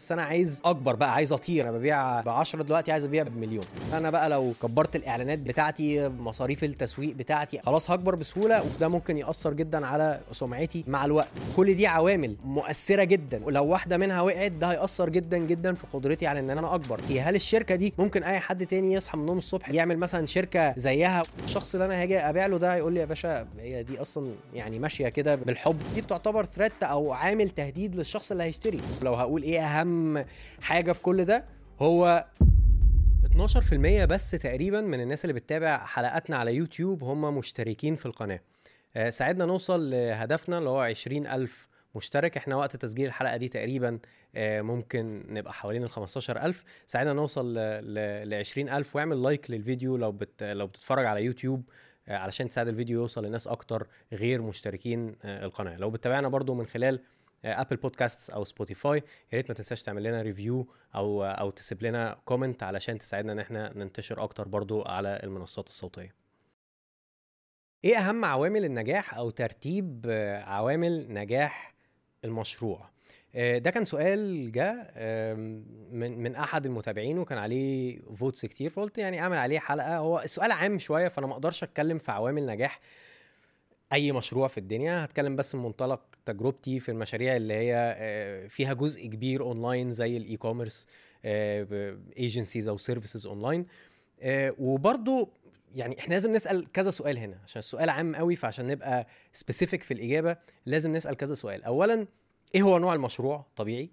بس انا عايز اكبر بقى عايز اطير انا ببيع ب 10 دلوقتي عايز ابيع بمليون انا بقى لو كبرت الاعلانات بتاعتي مصاريف التسويق بتاعتي خلاص هكبر بسهوله وده ممكن ياثر جدا على سمعتي مع الوقت كل دي عوامل مؤثره جدا ولو واحده منها وقعت ده هياثر جدا جدا في قدرتي على ان انا اكبر هل الشركه دي ممكن اي حد تاني يصحى من النوم الصبح يعمل مثلا شركه زيها الشخص اللي انا هاجي ابيع له ده هيقول لي يا باشا هي دي اصلا يعني ماشيه كده بالحب دي بتعتبر ثريت او عامل تهديد للشخص اللي هيشتري لو هقول ايه اهم حاجه في كل ده هو 12% بس تقريبا من الناس اللي بتتابع حلقاتنا على يوتيوب هم مشتركين في القناه آه، ساعدنا نوصل لهدفنا اللي هو 20 ألف مشترك احنا وقت تسجيل الحلقه دي تقريبا آه، ممكن نبقى حوالين ال 15000 ساعدنا نوصل ل 20000 واعمل لايك للفيديو لو بت لو بتتفرج على يوتيوب آه، علشان تساعد الفيديو يوصل لناس اكتر غير مشتركين آه، القناه لو بتتابعنا برضو من خلال ابل بودكاست او سبوتيفاي يا ريت ما تنساش تعمل لنا ريفيو او او تسيب لنا كومنت علشان تساعدنا ان احنا ننتشر اكتر برضو على المنصات الصوتيه ايه اهم عوامل النجاح او ترتيب عوامل نجاح المشروع ده كان سؤال جاء من من احد المتابعين وكان عليه فوتس كتير فقلت يعني اعمل عليه حلقه هو السؤال عام شويه فانا ما اقدرش اتكلم في عوامل نجاح اي مشروع في الدنيا هتكلم بس من منطلق تجربتي في المشاريع اللي هي فيها جزء كبير اونلاين زي الاي كوميرس ايجنسيز او سيرفيسز اونلاين وبرضو يعني احنا لازم نسال كذا سؤال هنا عشان السؤال عام قوي فعشان نبقى سبيسيفيك في الاجابه لازم نسال كذا سؤال اولا ايه هو نوع المشروع طبيعي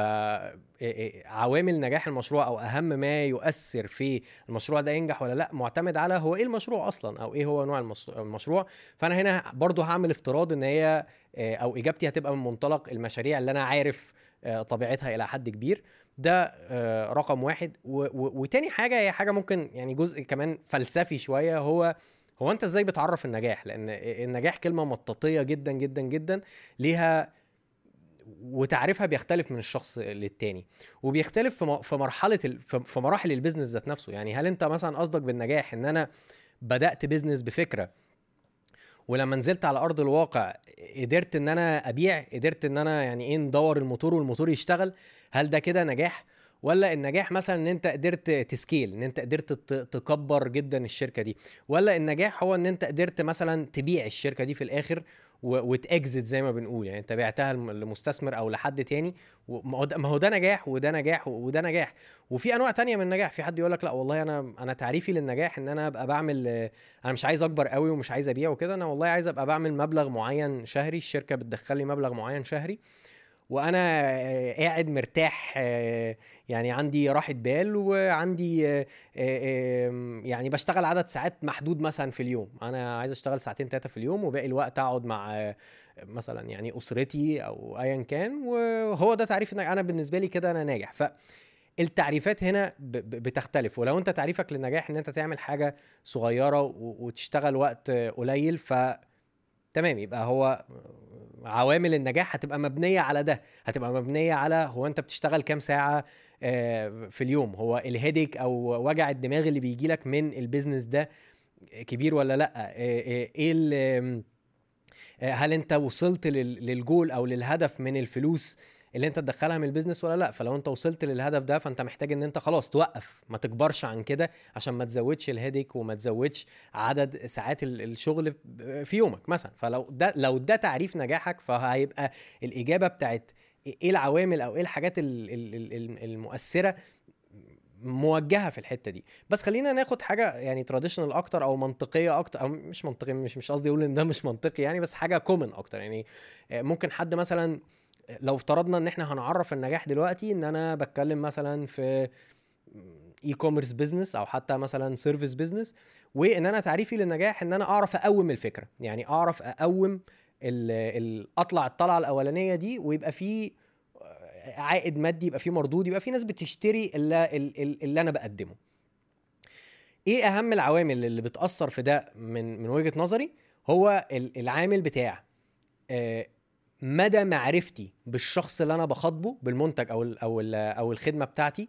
فعوامل نجاح المشروع او اهم ما يؤثر في المشروع ده ينجح ولا لا معتمد على هو ايه المشروع اصلا او ايه هو نوع المشروع فانا هنا برضو هعمل افتراض ان هي او اجابتي هتبقى من منطلق المشاريع اللي انا عارف طبيعتها الى حد كبير ده رقم واحد وتاني حاجه هي حاجه ممكن يعني جزء كمان فلسفي شويه هو هو انت ازاي بتعرف النجاح لان النجاح كلمه مطاطيه جدا جدا جدا ليها وتعريفها بيختلف من الشخص للتاني وبيختلف في مرحله في مراحل البيزنس ذات نفسه يعني هل انت مثلا قصدك بالنجاح ان انا بدات بيزنس بفكره ولما نزلت على ارض الواقع قدرت ان انا ابيع قدرت ان انا يعني ايه ندور الموتور والموتور يشتغل هل ده كده نجاح ولا النجاح مثلا ان انت قدرت تسكيل ان انت قدرت تكبر جدا الشركه دي ولا النجاح هو ان انت قدرت مثلا تبيع الشركه دي في الاخر وتاكزت زي ما بنقول يعني انت بعتها لمستثمر او لحد تاني ما هو ده نجاح وده نجاح وده نجاح وفي انواع تانية من النجاح في حد يقول لك لا والله انا انا تعريفي للنجاح ان انا ابقى بعمل انا مش عايز اكبر قوي ومش عايز ابيع وكده انا والله عايز ابقى بعمل مبلغ معين شهري الشركه بتدخل لي مبلغ معين شهري وانا قاعد مرتاح يعني عندي راحه بال وعندي يعني بشتغل عدد ساعات محدود مثلا في اليوم انا عايز اشتغل ساعتين ثلاثه في اليوم وباقي الوقت اقعد مع مثلا يعني اسرتي او ايا كان وهو ده تعريف انا بالنسبه لي كده انا ناجح ف التعريفات هنا بتختلف ولو انت تعريفك للنجاح ان انت تعمل حاجه صغيره وتشتغل وقت قليل ف تمام يبقى هو عوامل النجاح هتبقى مبنيه على ده هتبقى مبنيه على هو انت بتشتغل كام ساعه في اليوم هو الهيديك او وجع الدماغ اللي بيجي لك من البيزنس ده كبير ولا لا ايه هل انت وصلت للجول او للهدف من الفلوس اللي انت تدخلها من البيزنس ولا لا فلو انت وصلت للهدف ده فانت محتاج ان انت خلاص توقف ما تكبرش عن كده عشان ما تزودش الهيديك وما تزودش عدد ساعات الشغل في يومك مثلا فلو ده لو ده تعريف نجاحك فهيبقى الاجابه بتاعت ايه العوامل او ايه الحاجات المؤثره موجهه في الحته دي بس خلينا ناخد حاجه يعني تراديشنال اكتر او منطقيه اكتر او مش منطقي مش مش قصدي اقول ان ده مش منطقي يعني بس حاجه كومن اكتر يعني ممكن حد مثلا لو افترضنا ان احنا هنعرف النجاح دلوقتي ان انا بتكلم مثلا في اي كوميرس بزنس او حتى مثلا سيرفيس بزنس وان انا تعريفي للنجاح ان انا اعرف اقوم الفكره يعني اعرف اقوم ال ال اطلع الطلعه الاولانيه دي ويبقى في عائد مادي يبقى في مردود يبقى في ناس بتشتري اللي, اللي انا بقدمه ايه اهم العوامل اللي بتاثر في ده من من وجهه نظري هو العامل بتاع مدى معرفتي بالشخص اللي انا بخاطبه بالمنتج او ال او ال او الخدمه بتاعتي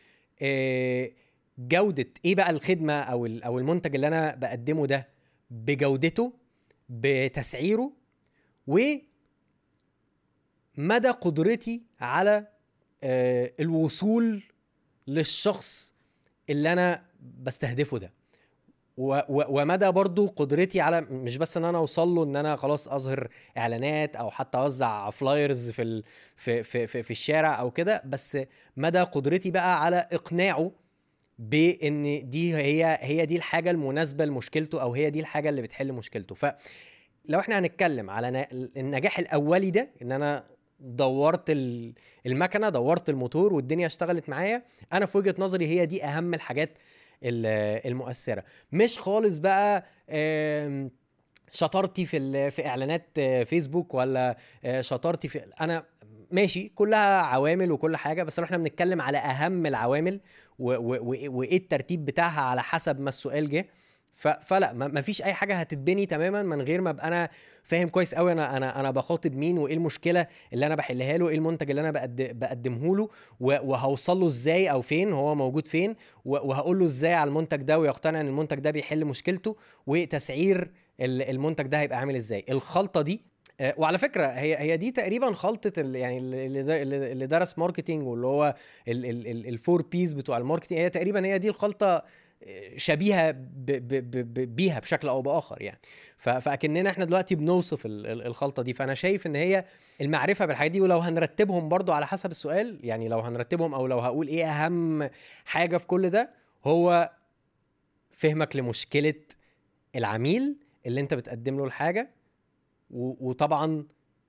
جوده ايه بقى الخدمه او او المنتج اللي انا بقدمه ده بجودته بتسعيره و مدى قدرتي على آه، الوصول للشخص اللي انا بستهدفه ده و و ومدى برضو قدرتي على مش بس ان انا اوصل له ان انا خلاص اظهر اعلانات او حتى اوزع فلايرز في ال في في في, في الشارع او كده بس مدى قدرتي بقى على اقناعه بان دي هي هي دي الحاجه المناسبه لمشكلته او هي دي الحاجه اللي بتحل مشكلته فلو احنا هنتكلم على النجاح الاولي ده ان انا دورت المكنه دورت الموتور والدنيا اشتغلت معايا انا في وجهه نظري هي دي اهم الحاجات المؤثره مش خالص بقى شطارتي في في اعلانات فيسبوك ولا آه، شطارتي في انا ماشي كلها عوامل وكل حاجه بس احنا بنتكلم على اهم العوامل وايه الترتيب بتاعها على حسب ما السؤال جه فلا ما فيش اي حاجه هتتبني تماما من غير ما ابقى انا فاهم كويس قوي انا انا انا بخاطب مين وايه المشكله اللي انا بحلها له ايه المنتج اللي انا بقدمه له وهوصل له ازاي او فين هو موجود فين وهقول له ازاي على المنتج ده ويقتنع ان المنتج ده بيحل مشكلته وتسعير المنتج ده هيبقى عامل ازاي الخلطه دي آه، وعلى فكره هي هي دي تقريبا خلطه اللي يعني اللي اللي درس ماركتينج واللي هو الفور بيز بتوع الماركتينج هي تقريبا هي دي الخلطه شبيهه ب ب ب بيها بشكل او باخر يعني فاكننا احنا دلوقتي بنوصف الخلطه دي فانا شايف ان هي المعرفه بالحاجات دي ولو هنرتبهم برضو على حسب السؤال يعني لو هنرتبهم او لو هقول ايه اهم حاجه في كل ده هو فهمك لمشكله العميل اللي انت بتقدم له الحاجه وطبعا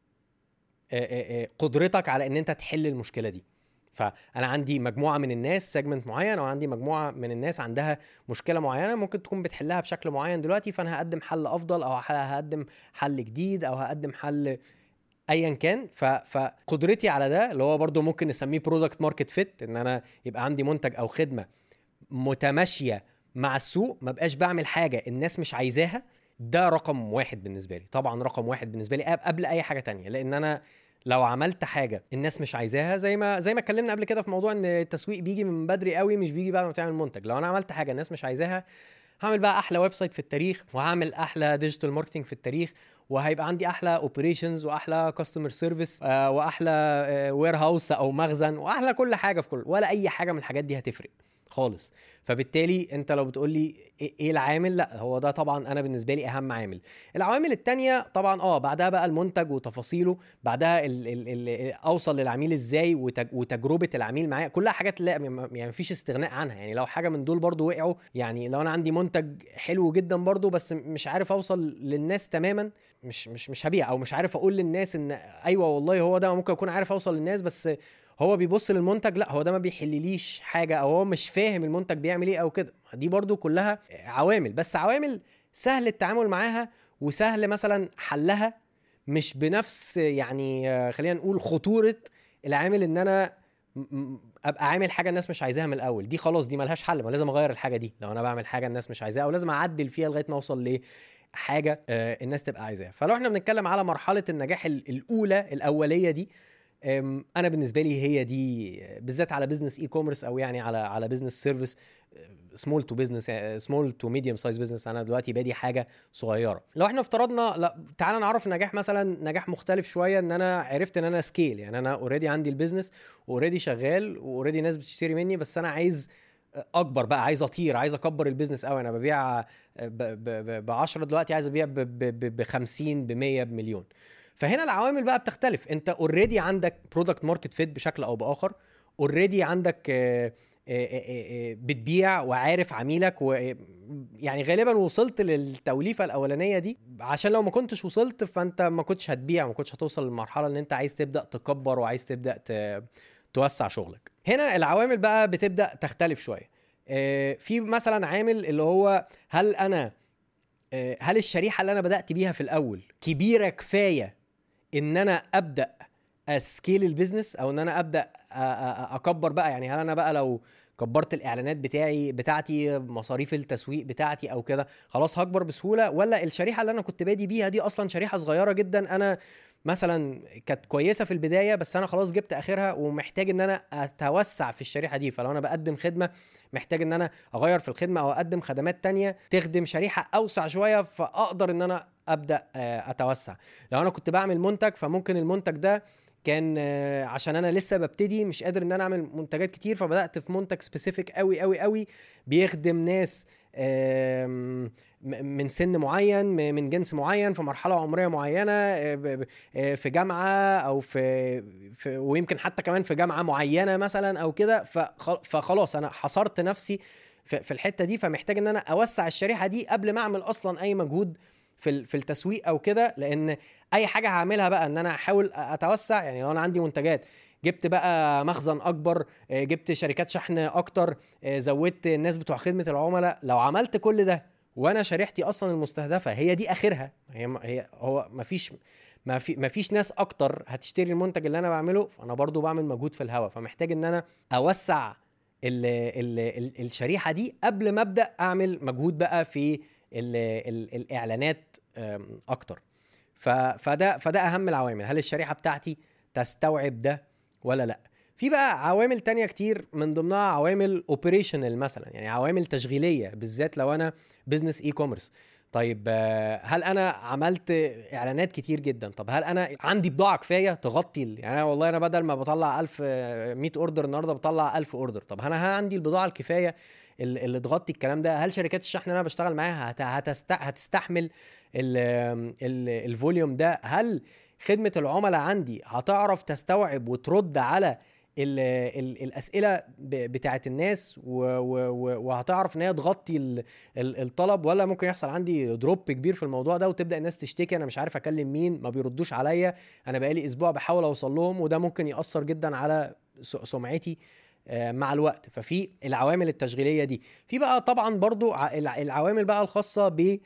قدرتك على ان انت تحل المشكله دي فانا عندي مجموعه من الناس سيجمنت معين او عندي مجموعه من الناس عندها مشكله معينه ممكن تكون بتحلها بشكل معين دلوقتي فانا هقدم حل افضل او هقدم حل جديد او هقدم حل ايا كان فقدرتي على ده اللي هو برضو ممكن نسميه برودكت ماركت فيت ان انا يبقى عندي منتج او خدمه متماشيه مع السوق ما بقاش بعمل حاجه الناس مش عايزاها ده رقم واحد بالنسبه لي طبعا رقم واحد بالنسبه لي قبل اي حاجه تانية لان انا لو عملت حاجه الناس مش عايزاها زي ما زي ما اتكلمنا قبل كده في موضوع ان التسويق بيجي من بدري قوي مش بيجي بعد ما تعمل منتج لو انا عملت حاجه الناس مش عايزاها هعمل بقى احلى ويب سايت في التاريخ وهعمل احلى ديجيتال ماركتنج في التاريخ وهيبقى عندي احلى اوبريشنز واحلى كاستمر سيرفيس واحلى وير هاوس او مخزن واحلى كل حاجه في كل ولا اي حاجه من الحاجات دي هتفرق خالص فبالتالي انت لو بتقول لي ايه العامل لا هو ده طبعا انا بالنسبه لي اهم عامل العوامل التانية طبعا اه بعدها بقى المنتج وتفاصيله بعدها ال ال ال اوصل للعميل ازاي وتجربه العميل معايا كلها حاجات لا يعني مفيش استغناء عنها يعني لو حاجه من دول برضو وقعوا يعني لو انا عندي منتج حلو جدا برضو بس مش عارف اوصل للناس تماما مش مش مش هبيع او مش عارف اقول للناس ان ايوه والله هو ده ممكن اكون عارف اوصل للناس بس هو بيبص للمنتج لا هو ده ما بيحلليش حاجه او هو مش فاهم المنتج بيعمل ايه او كده دي برضو كلها عوامل بس عوامل سهل التعامل معاها وسهل مثلا حلها مش بنفس يعني خلينا نقول خطوره العامل ان انا ابقى عامل حاجه الناس مش عايزاها من الاول دي خلاص دي ملهاش حل ما لازم اغير الحاجه دي لو انا بعمل حاجه الناس مش عايزاها او لازم اعدل فيها لغايه ما اوصل لحاجه آه، الناس تبقى عايزاها فلو احنا بنتكلم على مرحله النجاح الاولى الاوليه دي انا بالنسبه لي هي دي بالذات على بزنس اي كوميرس او يعني على على بزنس سيرفيس سمول تو بزنس سمول تو ميديوم سايز بزنس انا دلوقتي بادي حاجه صغيره لو احنا افترضنا لا تعالى نعرف نجاح مثلا نجاح مختلف شويه ان انا عرفت ان انا سكيل يعني انا اوريدي عندي البيزنس واوريدي شغال واوريدي ناس بتشتري مني بس انا عايز اكبر بقى عايز اطير عايز اكبر البيزنس قوي انا ببيع ب 10 دلوقتي عايز ابيع ب 50 ب 100 بمليون فهنا العوامل بقى بتختلف انت اوريدي عندك برودكت ماركت فيت بشكل او باخر اوريدي عندك آه، آه، آه، بتبيع وعارف عميلك و يعني غالبا وصلت للتوليفه الاولانيه دي عشان لو ما كنتش وصلت فانت ما كنتش هتبيع ما كنتش هتوصل للمرحله ان انت عايز تبدا تكبر وعايز تبدا توسع شغلك هنا العوامل بقى بتبدا تختلف شويه في مثلا عامل اللي هو هل انا هل الشريحه اللي انا بدات بيها في الاول كبيره كفايه ان انا ابدا اسكيل البيزنس او ان انا ابدا اكبر بقى يعني هل انا بقى لو كبرت الاعلانات بتاعي بتاعتي مصاريف التسويق بتاعتي او كده خلاص هكبر بسهوله ولا الشريحه اللي انا كنت بادي بيها دي اصلا شريحه صغيره جدا انا مثلا كانت كويسه في البدايه بس انا خلاص جبت اخرها ومحتاج ان انا اتوسع في الشريحه دي فلو انا بقدم خدمه محتاج ان انا اغير في الخدمه او اقدم خدمات تانية تخدم شريحه اوسع شويه فاقدر ان انا ابدا آه، اتوسع لو انا كنت بعمل منتج فممكن المنتج ده كان آه، عشان انا لسه ببتدي مش قادر ان انا اعمل منتجات كتير فبدات في منتج سبيسيفيك قوي قوي قوي بيخدم ناس آم، م- من سن معين م- من جنس معين في مرحله عمريه معينه آه، ب- ب- آه، في جامعه او في, في ويمكن حتى كمان في جامعه معينه مثلا او كده فخ- فخلاص انا حصرت نفسي في في الحته دي فمحتاج ان انا اوسع الشريحه دي قبل ما اعمل اصلا اي مجهود في ال- في التسويق او كده لان اي حاجه هعملها بقى ان انا احاول اتوسع يعني لو انا عندي منتجات جبت بقى مخزن اكبر آه، جبت شركات شحن اكتر آه، زودت الناس بتوع خدمه العملاء لو عملت كل ده وانا شريحتي اصلا المستهدفه هي دي اخرها هي هي هو مفيش ما في ما فيش ناس اكتر هتشتري المنتج اللي انا بعمله فانا برضو بعمل مجهود في الهوا فمحتاج ان انا اوسع ال ال ال الشريحه دي قبل ما ابدا اعمل مجهود بقى في ال ال الاعلانات أم، اكتر ف- فده فده اهم العوامل هل الشريحه بتاعتي تستوعب ده ولا لا في بقى عوامل تانية كتير من ضمنها عوامل اوبريشنال مثلا يعني عوامل تشغيليه بالذات لو انا بزنس اي كوميرس طيب آه، هل انا عملت اعلانات كتير جدا طب هل انا عندي بضاعه كفايه تغطي ال- يعني أنا والله انا بدل ما بطلع 1000 آه، 100 اوردر النهارده بطلع 1000 اوردر طب انا ها عندي البضاعه الكفايه ال- اللي تغطي الكلام ده هل شركات الشحن اللي انا بشتغل معاها هت- هتست... هتستحمل ال... ال... الفوليوم ده هل خدمه العملاء عندي هتعرف تستوعب وترد على ال ال الاسئله ب- بتاعه الناس و و و وهتعرف ان هي تغطي ال ال الطلب ولا ممكن يحصل عندي دروب كبير في الموضوع ده وتبدا الناس تشتكي انا مش عارف اكلم مين ما بيردوش عليا انا بقالي اسبوع بحاول اوصل لهم وده ممكن ياثر جدا على س- سمعتي آه، مع الوقت ففي العوامل التشغيليه دي في بقى طبعا برضو ع- الع- العوامل بقى الخاصه ب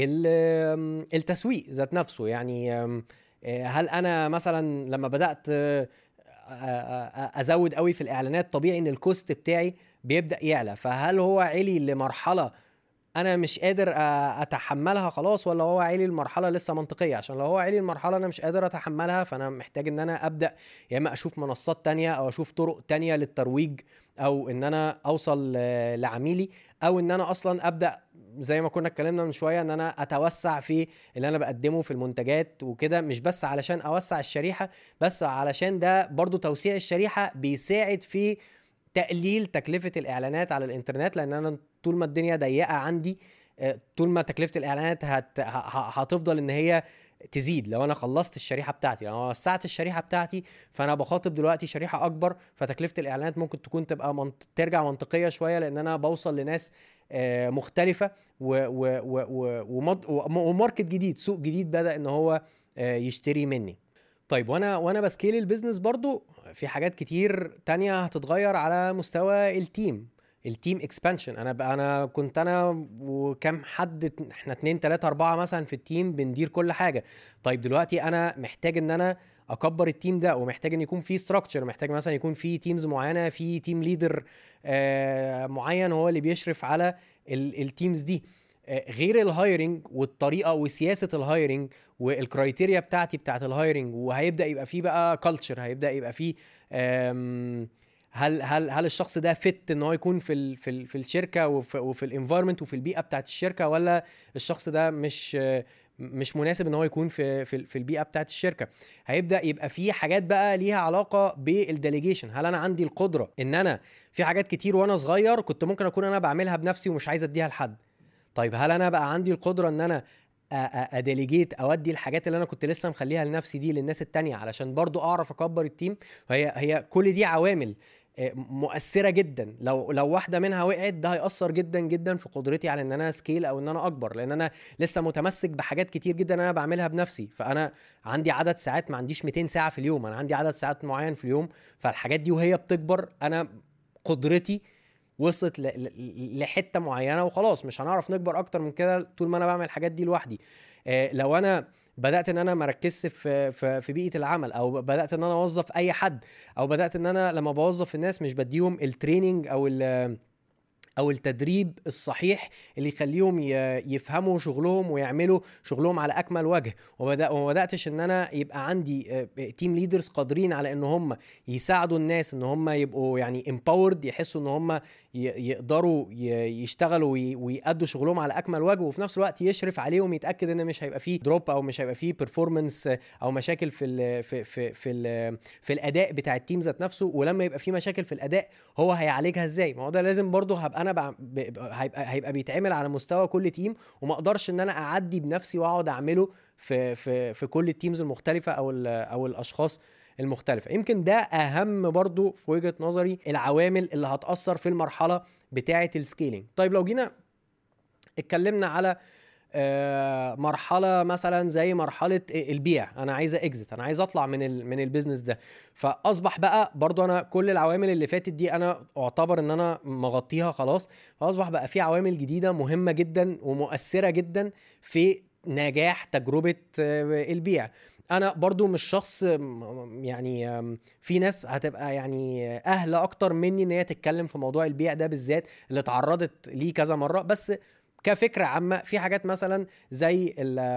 التسويق ذات نفسه يعني آم، آه، هل انا مثلا لما بدات آه، آه، آه، ازود قوي في الاعلانات طبيعي ان الكوست بتاعي بيبدا يعلى فهل هو علي لمرحله انا مش قادر آه، اتحملها خلاص ولا هو عالي المرحله لسه منطقيه عشان لو هو عالي المرحله انا مش قادر اتحملها فانا محتاج ان انا ابدا يا اما اشوف منصات تانية او اشوف طرق تانية للترويج او ان انا اوصل آه، لعميلي او ان انا اصلا ابدا زي ما كنا اتكلمنا من شويه ان انا اتوسع في اللي انا بقدمه في المنتجات وكده مش بس علشان اوسع الشريحه بس علشان ده برضو توسيع الشريحه بيساعد في تقليل تكلفه الاعلانات على الانترنت لان انا طول ما الدنيا ضيقه عندي آه، طول ما تكلفه الاعلانات هت... ه- ه- هتفضل ان هي تزيد لو انا خلصت الشريحه بتاعتي لو انا وسعت الشريحه بتاعتي فانا بخاطب دلوقتي شريحه اكبر فتكلفه الاعلانات ممكن تكون تبقى منط... ترجع منطقيه شويه لان انا بوصل لناس آه، مختلفه و... و... و... و... ومد... وم- وماركت جديد سوق جديد بدا ان هو آه، يشتري مني طيب وانا وانا بسكيل البيزنس برضو في حاجات كتير تانية هتتغير على مستوى التيم التيم اكسبانشن انا بقى انا كنت انا وكم حد احنا اتنين تلاتة اربعة مثلا في التيم بندير كل حاجة طيب دلوقتي انا محتاج ان انا اكبر التيم ده ومحتاج ان يكون في ستراكشر محتاج مثلا يكون في تيمز معينة في تيم ليدر معين هو اللي بيشرف على التيمز دي آه، غير الهايرنج والطريقه وسياسه الهايرنج والكرايتيريا بتاعتي بتاعت الهايرنج وهيبدا يبقى فيه بقى كلتشر هيبدا يبقى فيه آم، هل هل هل الشخص ده فت ان هو يكون في ال في ال في الشركه وفي, وفي الانفايرمنت وفي البيئه بتاعت الشركه ولا الشخص ده مش آه، مش مناسب ان هو يكون في في, في البيئه بتاعت الشركه هيبدا يبقى في حاجات بقى ليها علاقه بالديليجيشن هل انا عندي القدره ان انا في حاجات كتير وانا صغير كنت ممكن اكون انا بعملها بنفسي ومش عايز اديها لحد طيب هل انا بقى عندي القدره ان انا اديليجيت اودي الحاجات اللي انا كنت لسه مخليها لنفسي دي للناس التانية علشان برضو اعرف اكبر التيم فهي هي كل دي عوامل آه، مؤثره جدا لو لو واحده منها وقعت ده هيأثر جدا جدا في قدرتي على ان انا سكيل او ان انا اكبر لان انا لسه متمسك بحاجات كتير جدا انا بعملها بنفسي فانا عندي عدد ساعات ما عنديش 200 ساعه في اليوم انا عندي عدد ساعات معين في اليوم فالحاجات دي وهي بتكبر انا قدرتي وصلت ل- ل- لحته معينه وخلاص مش هنعرف نكبر اكتر من كده طول ما انا بعمل الحاجات دي لوحدي آه، لو انا بدات ان انا ما اركزش في في في بيئه العمل او بدات ان انا اوظف اي حد او بدات ان انا لما بوظف الناس مش بديهم التريننج او ال او التدريب الصحيح اللي يخليهم يفهموا شغلهم ويعملوا شغلهم على اكمل وجه وبدا وما بداتش ان انا يبقى عندي تيم آه، ليدرز قادرين على ان هم يساعدوا الناس ان هم يبقوا يعني امباورد يحسوا ان هم يقدروا يشتغلوا ويأدوا شغلهم على اكمل وجه وفي نفس الوقت يشرف عليهم يتاكد ان مش هيبقى فيه دروب او مش هيبقى فيه بيرفورمانس او مشاكل في ال في في في, ال في الاداء بتاع التيم ذات نفسه ولما يبقى فيه مشاكل في الاداء هو هيعالجها ازاي ما هو ده لازم برضه هبقى انا هيبقى هيبقى بيتعمل على مستوى كل تيم وما اقدرش ان انا اعدي بنفسي واقعد اعمله في في في كل التيمز المختلفه او او الاشخاص المختلفة يمكن ده أهم برضو في وجهة نظري العوامل اللي هتأثر في المرحلة بتاعة السكيلينج طيب لو جينا اتكلمنا على آه، مرحله مثلا زي مرحله البيع انا عايز اكزت انا عايز اطلع من من البيزنس ده فاصبح بقى برضو انا كل العوامل اللي فاتت دي انا اعتبر ان انا مغطيها خلاص فاصبح بقى في عوامل جديده مهمه جدا ومؤثره جدا في نجاح تجربه آه، البيع انا برضو مش شخص يعني في ناس هتبقى يعني اهل اكتر مني ان هي تتكلم في موضوع البيع ده بالذات اللي اتعرضت ليه كذا مره بس كفكره عامه في حاجات مثلا زي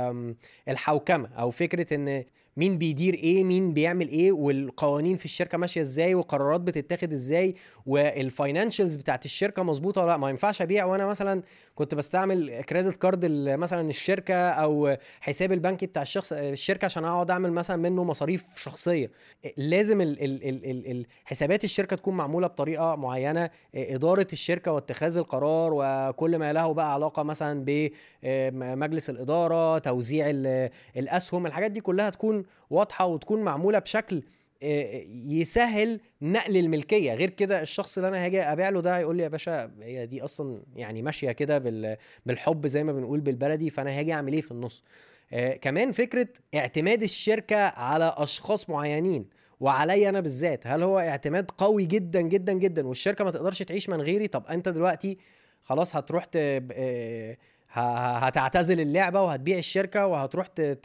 الحوكمه او فكره ان مين بيدير ايه مين بيعمل ايه والقوانين في الشركه ماشيه ازاي والقرارات بتتاخد ازاي والفاينانشالز بتاعت الشركه مظبوطه ولا لا ما ينفعش ابيع وانا مثلا كنت بستعمل كريدت كارد مثلا الشركه او حساب البنكي بتاع الشخص الشركه عشان اقعد اعمل مثلا منه مصاريف شخصيه لازم ال ال ال ال حسابات الشركه تكون معموله بطريقه معينه اداره الشركه واتخاذ القرار وكل ما له بقى علاقه مثلا بمجلس الاداره توزيع الاسهم الحاجات دي كلها تكون واضحه وتكون معموله بشكل آه، يسهل نقل الملكيه غير كده الشخص اللي انا هاجي ابيع له ده هيقول لي يا باشا هي دي اصلا يعني ماشيه كده بالحب زي ما بنقول بالبلدي فانا هاجي اعمل ايه في النص آه كمان فكره اعتماد الشركه على اشخاص معينين وعليا انا بالذات هل هو اعتماد قوي جدا جدا جدا والشركه ما تقدرش تعيش من غيري طب انت دلوقتي خلاص هتروح آه هتعتزل اللعبه وهتبيع الشركه وهتروح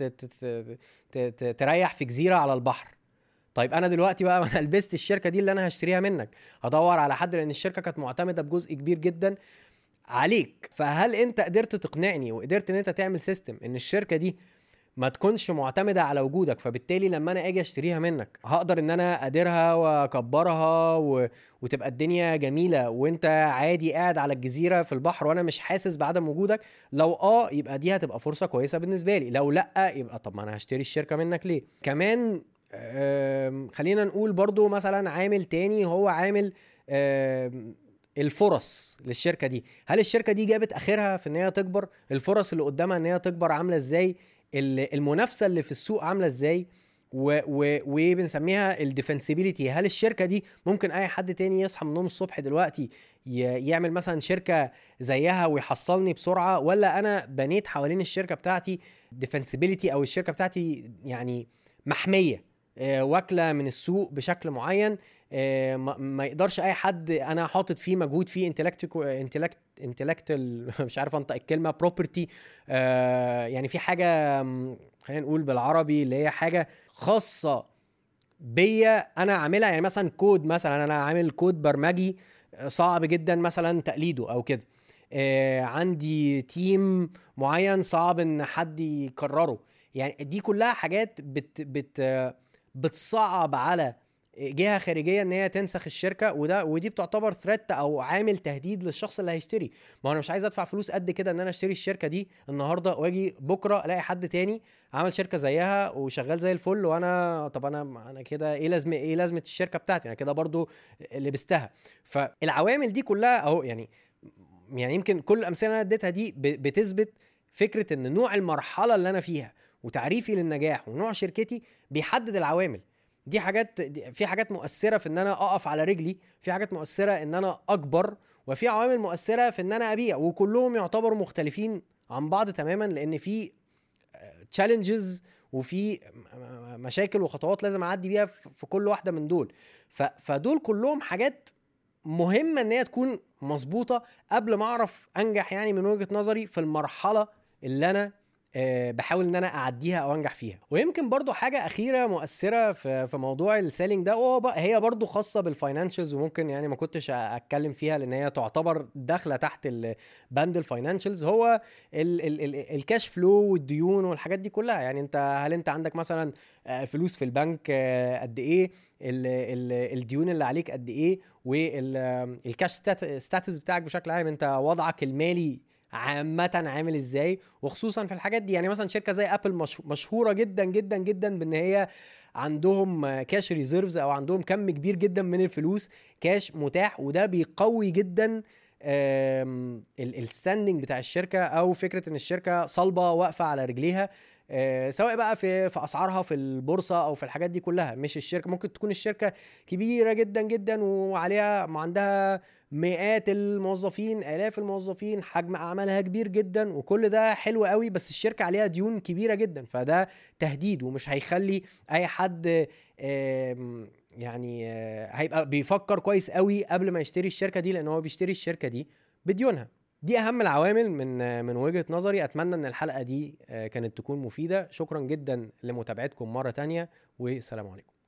تريح في جزيره على البحر طيب انا دلوقتي بقى انا لبست الشركه دي اللي انا هشتريها منك هدور على حد لان الشركه كانت معتمده بجزء كبير جدا عليك فهل انت قدرت تقنعني وقدرت ان انت تعمل سيستم ان الشركه دي ما تكونش معتمده على وجودك فبالتالي لما انا اجي اشتريها منك هقدر ان انا اديرها واكبرها و... وتبقى الدنيا جميله وانت عادي قاعد على الجزيره في البحر وانا مش حاسس بعدم وجودك لو اه يبقى دي هتبقى فرصه كويسه بالنسبه لي لو لا يبقى طب ما انا هشتري الشركه منك ليه كمان خلينا نقول برضو مثلا عامل تاني هو عامل الفرص للشركه دي هل الشركه دي جابت اخرها في ان هي تكبر الفرص اللي قدامها ان هي تكبر عامله ازاي المنافسه اللي في السوق عامله ازاي وبنسميها الديفنسبيليتي هل الشركه دي ممكن اي حد تاني يصحى من النوم الصبح دلوقتي يعمل مثلا شركه زيها ويحصلني بسرعه ولا انا بنيت حوالين الشركه بتاعتي ديفنسبيليتي او الشركه بتاعتي يعني محميه آه، واكله من السوق بشكل معين آه، ما يقدرش اي حد انا حاطط فيه مجهود فيه انتلكت انتلكت انتلكتال مش عارف انطق الكلمه بروبرتي آه، يعني في حاجه خلينا نقول بالعربي اللي هي حاجه خاصه بيا انا عاملها يعني مثلا كود مثلا انا عامل كود برمجي صعب جدا مثلا تقليده او كده عندي تيم معين صعب ان حد يكرره يعني دي كلها حاجات بت بت بتصعب على جهه خارجيه ان هي تنسخ الشركه وده ودي بتعتبر ثريت او عامل تهديد للشخص اللي هيشتري ما انا مش عايز ادفع فلوس قد كده ان انا اشتري الشركه دي النهارده واجي بكره الاقي حد تاني عمل شركه زيها وشغال زي الفل وانا طب انا انا كده ايه لازمه ايه لازمه الشركه بتاعتي انا كده برضو لبستها فالعوامل دي كلها اهو يعني يعني يمكن كل الامثله اللي انا اديتها دي بتثبت فكره ان نوع المرحله اللي انا فيها وتعريفي للنجاح ونوع شركتي بيحدد العوامل دي حاجات دي في حاجات مؤثره في ان انا اقف على رجلي في حاجات مؤثره ان انا اكبر وفي عوامل مؤثره في ان انا ابيع وكلهم يعتبروا مختلفين عن بعض تماما لان في تشالنجز وفي مشاكل وخطوات لازم اعدي بيها في كل واحده من دول فدول كلهم حاجات مهمه ان هي تكون مظبوطه قبل ما اعرف انجح يعني من وجهه نظري في المرحله اللي انا آه، بحاول ان انا اعديها او انجح فيها ويمكن برضو حاجه اخيره مؤثره في في موضوع السيلينج ده وهو بقى هي برضو خاصه بالفاينانشالز وممكن يعني ما كنتش اتكلم فيها لان هي تعتبر داخله تحت بند الفاينانشالز هو الكاش فلو والديون والحاجات دي كلها يعني انت هل انت عندك مثلا آه، فلوس في البنك آه، قد ايه الديون اللي عليك قد ايه والكاش ستاتس بتاعك بشكل عام انت وضعك المالي عامة عامل ازاي وخصوصا في الحاجات دي يعني مثلا شركة زي ابل مشهورة جدا جدا جدا بان هي عندهم كاش ريزيرفز او عندهم كم كبير جدا من الفلوس كاش متاح وده بيقوي جدا الستاندنج بتاع الشركه او فكره ان الشركه صلبه واقفه على رجليها آه، سواء بقى في في اسعارها في البورصه او في الحاجات دي كلها مش الشركه ممكن تكون الشركه كبيره جدا جدا وعليها عندها مئات الموظفين الاف الموظفين حجم اعمالها كبير جدا وكل ده حلو قوي بس الشركه عليها ديون كبيره جدا فده تهديد ومش هيخلي اي حد يعني آه، هيبقى بيفكر كويس قوي قبل ما يشتري الشركه دي لان هو بيشتري الشركه دي بديونها دي اهم العوامل من من وجهه نظري اتمنى ان الحلقه دي آه، كانت تكون مفيده شكرا جدا لمتابعتكم مره تانية والسلام عليكم